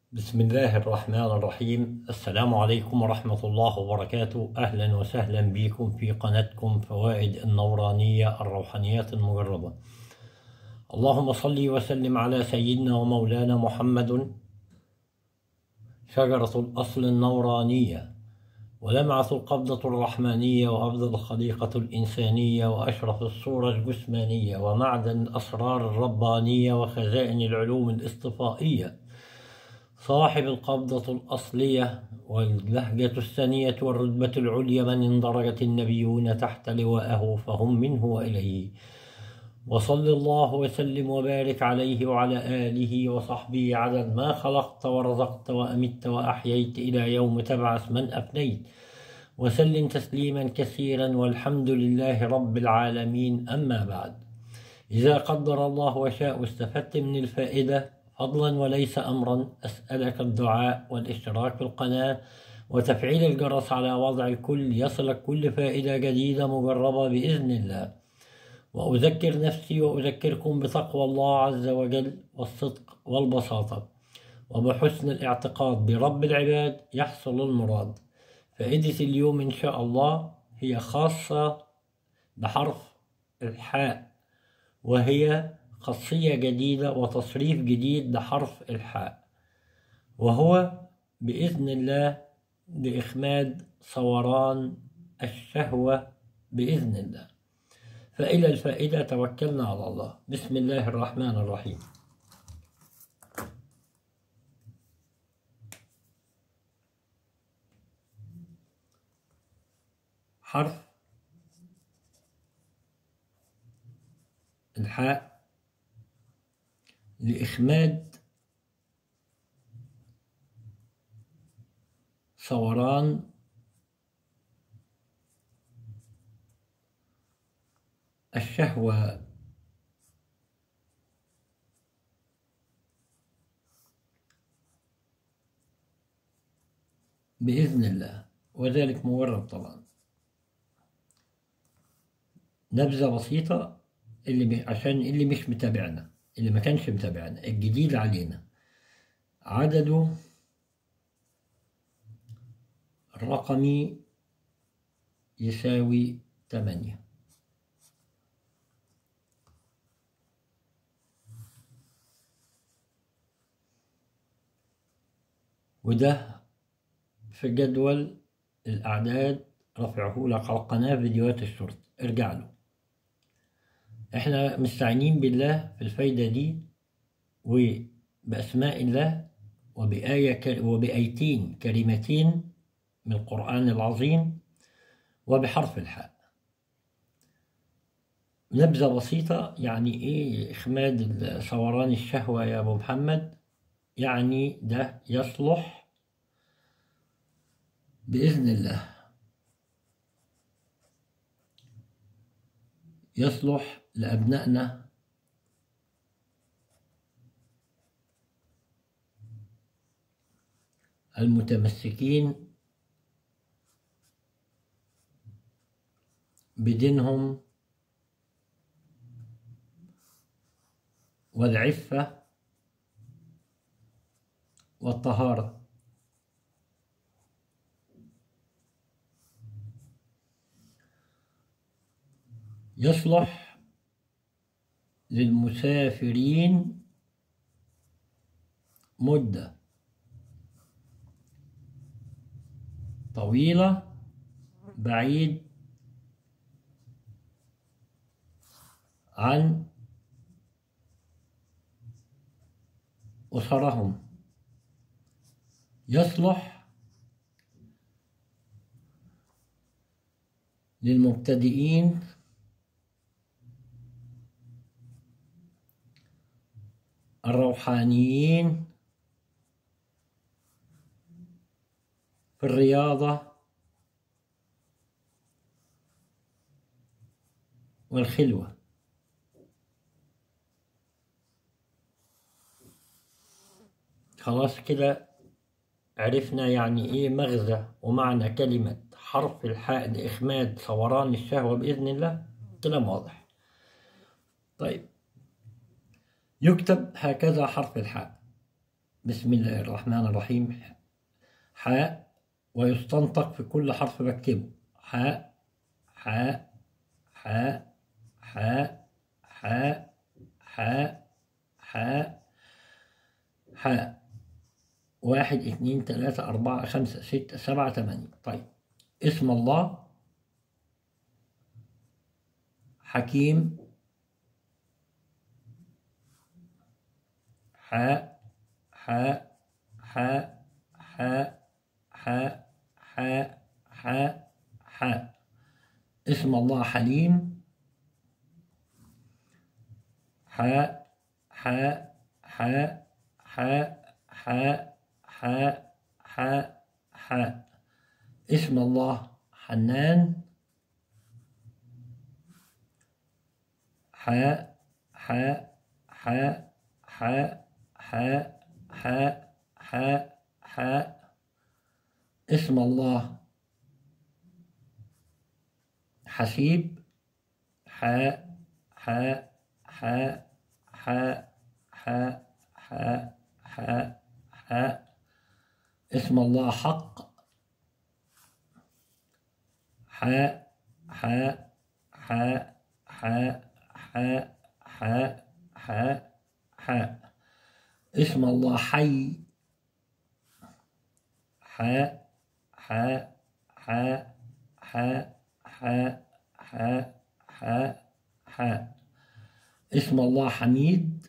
بسم الله الرحمن الرحيم السلام عليكم ورحمة الله وبركاته أهلا وسهلا بكم في قناتكم فوائد النورانية الروحانيات المجربة اللهم صل وسلم على سيدنا ومولانا محمد شجرة الأصل النورانية ولمعة القبضة الرحمانية وأفضل الخليقة الإنسانية وأشرف الصورة الجسمانية ومعدن الأسرار الربانية وخزائن العلوم الاصطفائية صاحب القبضة الأصلية واللهجة الثانية والرتبة العليا من اندرجت النبيون تحت لواءه فهم منه وإليه وصل الله وسلم وبارك عليه وعلى آله وصحبه عدد ما خلقت ورزقت وأمت وأحييت إلى يوم تبعث من أفنيت وسلم تسليما كثيرا والحمد لله رب العالمين أما بعد إذا قدر الله وشاء استفدت من الفائدة فضلا وليس أمرا أسألك الدعاء والاشتراك في القناة وتفعيل الجرس على وضع الكل يصلك كل فائدة جديدة مجربة بإذن الله وأذكر نفسي وأذكركم بتقوى الله عز وجل والصدق والبساطة وبحسن الاعتقاد برب العباد يحصل المراد فائدة اليوم إن شاء الله هي خاصة بحرف الحاء وهي خاصية جديدة وتصريف جديد لحرف الحاء وهو بإذن الله لإخماد صوران الشهوة بإذن الله فإلى الفائدة توكلنا على الله بسم الله الرحمن الرحيم حرف الحاء لإخماد ثوران الشهوة بإذن الله وذلك مورد طبعا نبذة بسيطة اللي عشان اللي مش متابعنا اللي ما كانش متابعنا الجديد علينا عدده الرقمي يساوي تمانية وده في جدول الأعداد رفعه لك على القناة فيديوهات الشرط ارجع له احنا مستعينين بالله في الفايدة دي وبأسماء الله وبآية وبآيتين كلمتين من القرآن العظيم وبحرف الحاء نبذة بسيطة يعني ايه إخماد ثوران الشهوة يا أبو محمد يعني ده يصلح بإذن الله يصلح لأبنائنا المتمسكين بدينهم والعفة والطهارة يصلح للمسافرين مدة طويلة بعيد عن أسرهم يصلح للمبتدئين الروحانيين في الرياضة والخلوة خلاص كده عرفنا يعني ايه مغزى ومعنى كلمة حرف الحاء لإخماد ثوران الشهوة بإذن الله كلام واضح طيب يكتب هكذا حرف الحاء بسم الله الرحمن الرحيم حاء ويستنطق في كل حرف بكتبه حاء حاء حاء حاء حاء حاء حاء حاء واحد اثنين ثلاثة أربعة خمسة ستة سبعة ثمانية طيب اسم الله حكيم حاء حاء حاء حاء حاء حاء حاء حاء اسم الله حليم حاء حاء حاء حاء حاء حاء حاء حاء اسم الله حنان حاء حاء حاء حاء حاء حاء حاء حاء اسم الله حسيب حاء حاء حاء حاء حاء حاء حاء حاء اسم الله حق حاء حاء حاء حاء حاء حاء حاء حاء اسم الله حي حاء حاء حاء حاء حاء حاء حاء حاء اسم الله حميد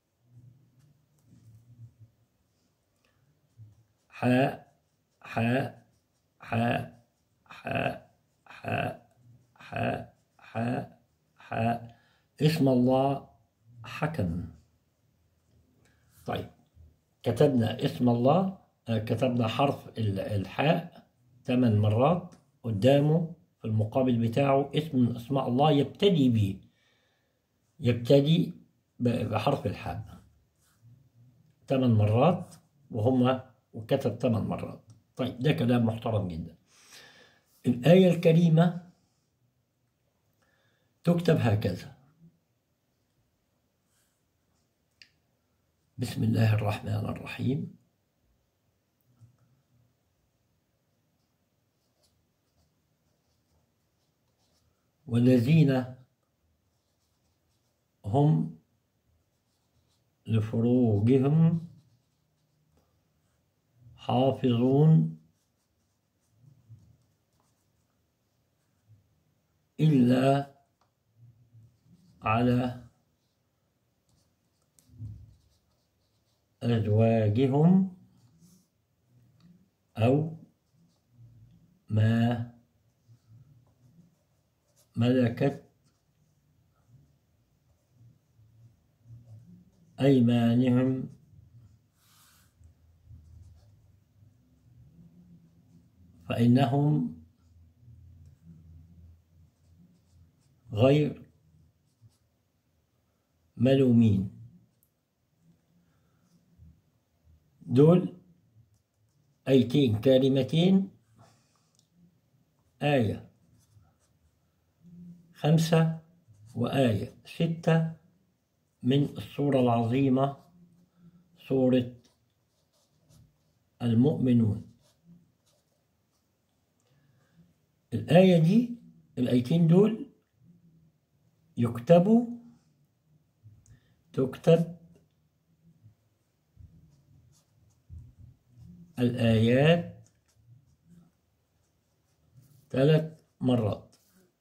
حاء حاء حاء حاء حاء حاء حاء حاء اسم الله حكم طيب كتبنا اسم الله كتبنا حرف الحاء ثمان مرات قدامه في المقابل بتاعه اسم من اسماء الله يبتدي به يبتدي بحرف الحاء ثمان مرات وهم وكتب ثمان مرات طيب ده كلام محترم جدا الآية الكريمة تكتب هكذا بسم الله الرحمن الرحيم والذين هم لفروجهم حافظون إلا على أزواجهم أو ما ملكت أيمانهم فإنهم غير ملومين دول أيتين كلمتين آية خمسة وآية ستة من السورة العظيمة سورة المؤمنون الآية دي الآيتين دول يكتبوا تكتب الآيات ثلاث مرات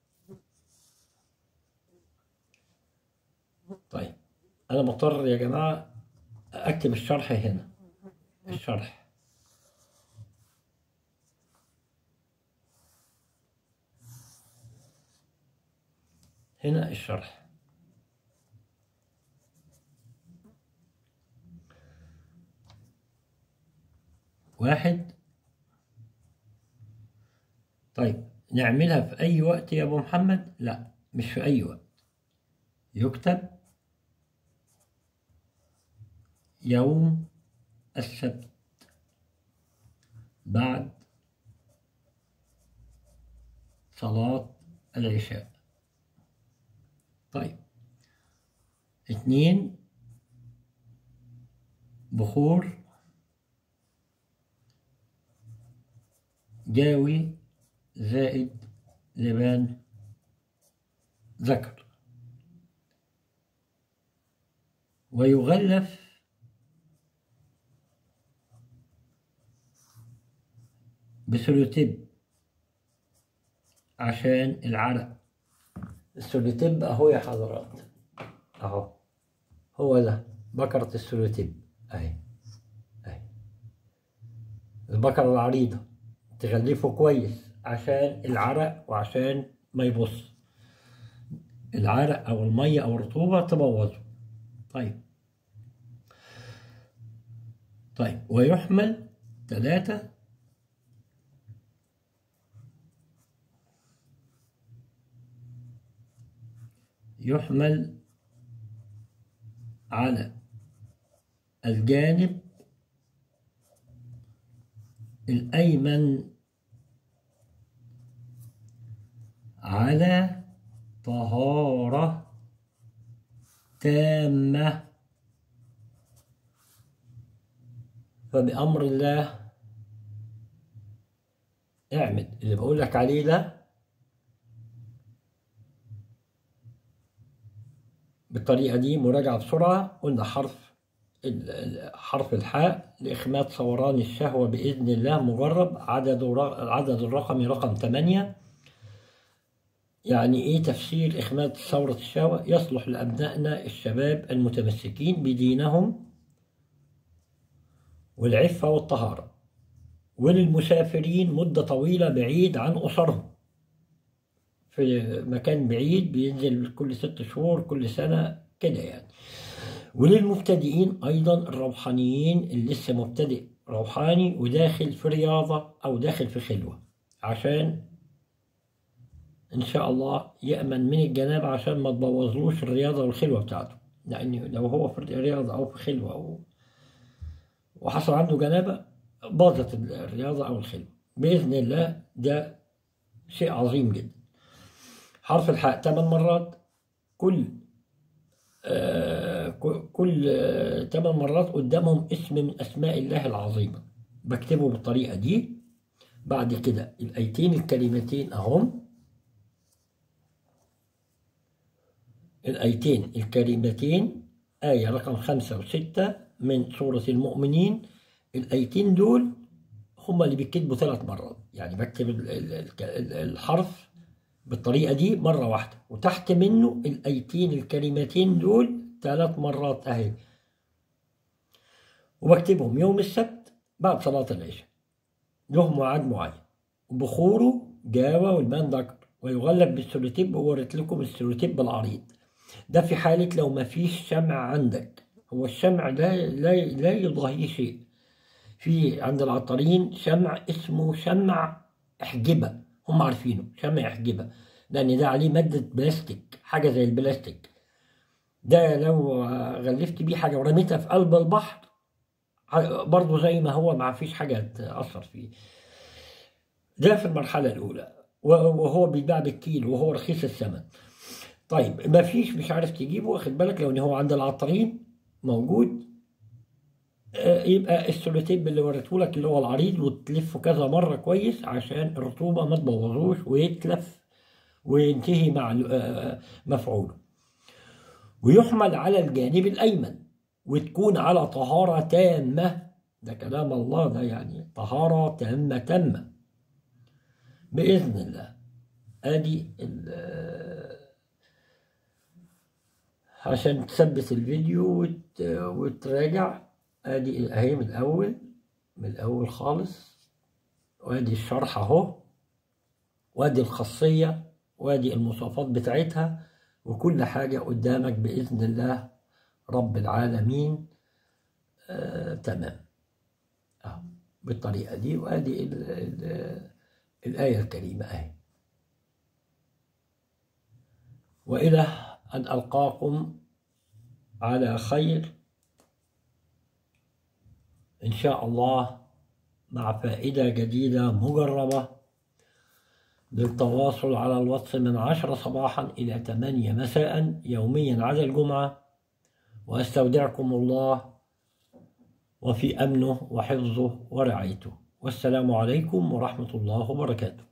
طيب أنا مضطر يا جماعة أكتب الشرح هنا الشرح هنا الشرح واحد طيب نعملها في أي وقت يا أبو محمد؟ لا مش في أي وقت يكتب يوم السبت بعد صلاة العشاء طيب اثنين بخور جاوي زائد لبان ذكر ويغلف بسولوتيب عشان العرق السولوتيب اهو يا حضرات اهو هو ده بكرة السولوتيب اهي اهي البكرة العريضة تغلفه كويس عشان العرق وعشان ما يبص العرق او المية او الرطوبة تبوظه طيب طيب ويحمل ثلاثة يحمل على الجانب الأيمن على طهارة تامة فبأمر الله اعمل اللي بقول لك عليه ده بالطريقة دي مراجعة بسرعة قلنا حرف حرف الحاء لإخماد صوران الشهوة بإذن الله مجرب عدد عدد الرقم رقم 8 يعني إيه تفسير إخماد ثورة الشهوة يصلح لأبنائنا الشباب المتمسكين بدينهم والعفة والطهارة وللمسافرين مدة طويلة بعيد عن أسرهم في مكان بعيد بينزل كل ست شهور كل سنة كده يعني وللمبتدئين أيضا الروحانيين اللي لسه مبتدئ روحاني وداخل في رياضة أو داخل في خلوة عشان إن شاء الله يأمن من الجنابة عشان ما تبوظلوش الرياضة والخلوة بتاعته لأن لو هو في رياضة أو في خلوة أو وحصل عنده جنابة باظت الرياضة أو الخلوة بإذن الله ده شيء عظيم جدا حرف الحاء ثمان مرات كل آه كل آه ثمان مرات قدامهم اسم من أسماء الله العظيمة بكتبه بالطريقة دي بعد كده الآيتين الكلمتين أهم الآيتين الكريمتين آية رقم خمسة وستة من سورة المؤمنين الآيتين دول هما اللي بيكتبوا ثلاث مرات يعني بكتب الحرف بالطريقة دي مرة واحدة وتحت منه الآيتين الكلمتين دول ثلاث مرات أهي وبكتبهم يوم السبت بعد صلاة العشاء له ميعاد معين بخوره جاوة والمان ذكر ويغلب بالسولوتيب ووريت لكم السولوتيب العريض ده في حالة لو ما فيش شمع عندك هو الشمع ده لا لا يضاهيه شيء في عند العطارين شمع اسمه شمع احجبه هم عارفينه شمع احجبه لان ده عليه ماده بلاستيك حاجه زي البلاستيك ده لو غلفت بيه حاجه ورميتها في قلب البحر برضه زي ما هو ما فيش حاجه تاثر فيه ده في المرحله الاولى وهو بيتباع بالكيلو وهو رخيص الثمن طيب ما فيش مش عارف تجيبه واخد بالك لو ان هو عند العطارين موجود يبقى السولوتيب اللي وريته لك اللي هو العريض وتلفه كذا مره كويس عشان الرطوبه ما تبوظوش ويتلف وينتهي مع مفعوله ويحمل على الجانب الايمن وتكون على طهاره تامه ده كلام الله ده يعني طهاره تامه تامه باذن الله ادي عشان تثبت الفيديو وت... وتراجع ادي اهي من الاول من الاول خالص وادي الشرح اهو وادي الخاصية وادي المواصفات بتاعتها وكل حاجة قدامك بإذن الله رب العالمين آه تمام أهو بالطريقة دي وادي ال ال الآية الكريمة أهي وإلى أن ألقاكم على خير إن شاء الله مع فائدة جديدة مجربة للتواصل على الواتس من عشرة صباحا إلى ثمانية مساء يوميا على الجمعة وأستودعكم الله وفي أمنه وحفظه ورعايته والسلام عليكم ورحمة الله وبركاته